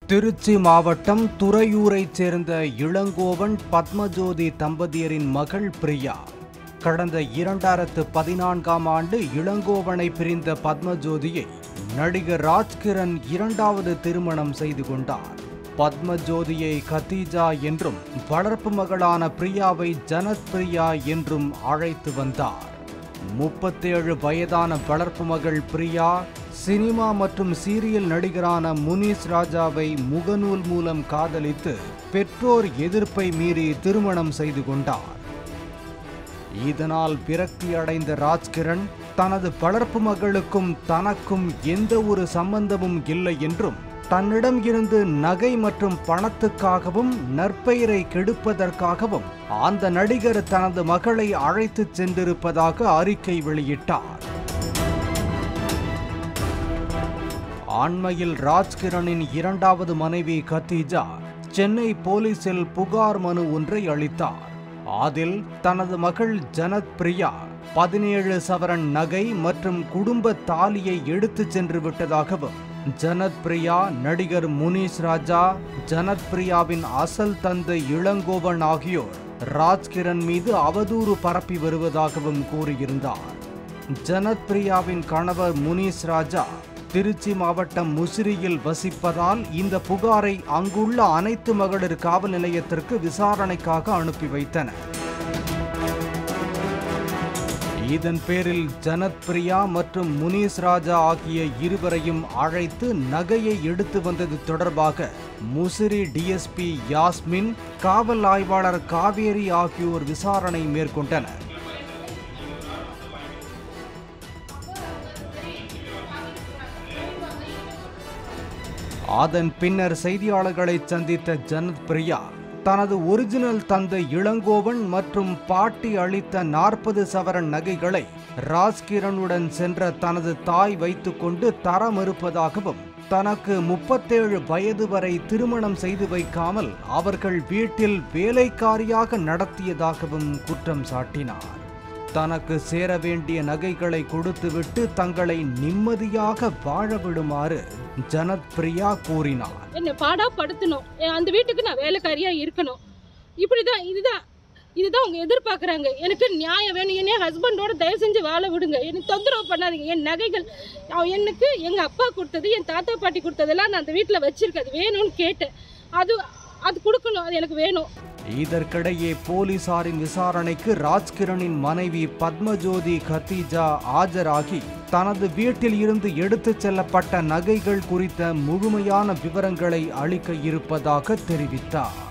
திருச்சி மாவட்டம் துறையூரைச் சேர்ந்த இளங்கோவன் பத்மஜோதி தம்பதியரின் மகள் பிரியா கடந்த இரண்டாயிரத்து பதினான்காம் ஆண்டு இளங்கோவனை பிரிந்த பத்மஜோதியை நடிகர் ராஜ்கிரண் இரண்டாவது திருமணம் செய்து கொண்டார் பத்மஜோதியை கத்தீஜா என்றும் வளர்ப்பு மகளான பிரியாவை ஜனத் பிரியா என்றும் அழைத்து வந்தார் முப்பத்தேழு வயதான வளர்ப்பு மகள் பிரியா சினிமா மற்றும் சீரியல் நடிகரான முனீஸ் ராஜாவை முகநூல் மூலம் காதலித்து பெற்றோர் எதிர்ப்பை மீறி திருமணம் செய்து கொண்டார் இதனால் விரக்தி அடைந்த ராஜ்கிரண் தனது வளர்ப்பு மகளுக்கும் தனக்கும் எந்த ஒரு சம்பந்தமும் இல்லை என்றும் தன்னிடம் இருந்து நகை மற்றும் பணத்துக்காகவும் நற்பெயரை கெடுப்பதற்காகவும் அந்த நடிகர் தனது மகளை அழைத்துச் சென்றிருப்பதாக அறிக்கை வெளியிட்டார் ஆண்மையில் ராஜ்கிரணின் இரண்டாவது மனைவி கத்தீஜா சென்னை போலீசில் புகார் மனு ஒன்றை அளித்தார் அதில் தனது மகள் ஜனத் பிரியா பதினேழு சவரன் நகை மற்றும் குடும்ப தாலியை எடுத்துச் சென்று விட்டதாகவும் ஜனத் பிரியா நடிகர் முனீஷ் ராஜா ஜனத் பிரியாவின் அசல் தந்தை இளங்கோவன் ஆகியோர் ராஜ்கிரண் மீது அவதூறு பரப்பி வருவதாகவும் கூறியிருந்தார் ஜனத் பிரியாவின் கணவர் முனீஷ் ராஜா திருச்சி மாவட்டம் முசிறியில் வசிப்பதால் இந்த புகாரை அங்குள்ள அனைத்து மகளிர் காவல் நிலையத்திற்கு விசாரணைக்காக அனுப்பி வைத்தனர் இதன் பேரில் ஜனத் பிரியா மற்றும் முனீஸ் ராஜா ஆகிய இருவரையும் அழைத்து நகையை எடுத்து வந்தது தொடர்பாக முசிறி டிஎஸ்பி யாஸ்மின் காவல் ஆய்வாளர் காவேரி ஆகியோர் விசாரணை மேற்கொண்டனர் அதன் பின்னர் செய்தியாளர்களை சந்தித்த ஜனத் பிரியா தனது ஒரிஜினல் தந்தை இளங்கோவன் மற்றும் பாட்டி அளித்த நாற்பது சவரன் நகைகளை ராஜ்கிரனுடன் சென்ற தனது தாய் வைத்துக்கொண்டு தர மறுப்பதாகவும் தனக்கு முப்பத்தேழு வயது வரை திருமணம் செய்து வைக்காமல் அவர்கள் வீட்டில் வேலைக்காரியாக நடத்தியதாகவும் குற்றம் சாட்டினார் தனக்கு சேர வேண்டிய நகைகளை கொடுத்துவிட்டு தங்களை நிம்மதியாக வாழ விடுமாறு ஜனத் பிரியா கூறினார் என்னை பாடா படுத்தணும் என் அந்த வீட்டுக்கு நான் வேலைக்காரியா இருக்கணும் இப்படிதான் இதுதான் இதுதான் அவங்க எதிர்பார்க்குறாங்க எனக்கு நியாயம் வேணும் என் ஹஸ்பண்டோட தயவு செஞ்சு வாழ விடுங்க எனக்கு தொந்தரவு பண்ணாதீங்க என் நகைகள் அவன் எனக்கு எங்கள் அப்பா கொடுத்தது என் தாத்தா பாட்டி கொடுத்ததெல்லாம் நான் அந்த வீட்டில் வச்சிருக்கேன் அது வேணும்னு கேட்டேன் அது அது கொடுக்கணும் அது எனக்கு வேணும் இதற்கிடையே போலீசாரின் விசாரணைக்கு ராஜ்கிரனின் மனைவி பத்மஜோதி கத்தீஜா ஆஜராகி தனது வீட்டில் இருந்து எடுத்துச் செல்லப்பட்ட நகைகள் குறித்த முழுமையான விவரங்களை அளிக்க இருப்பதாக தெரிவித்தார்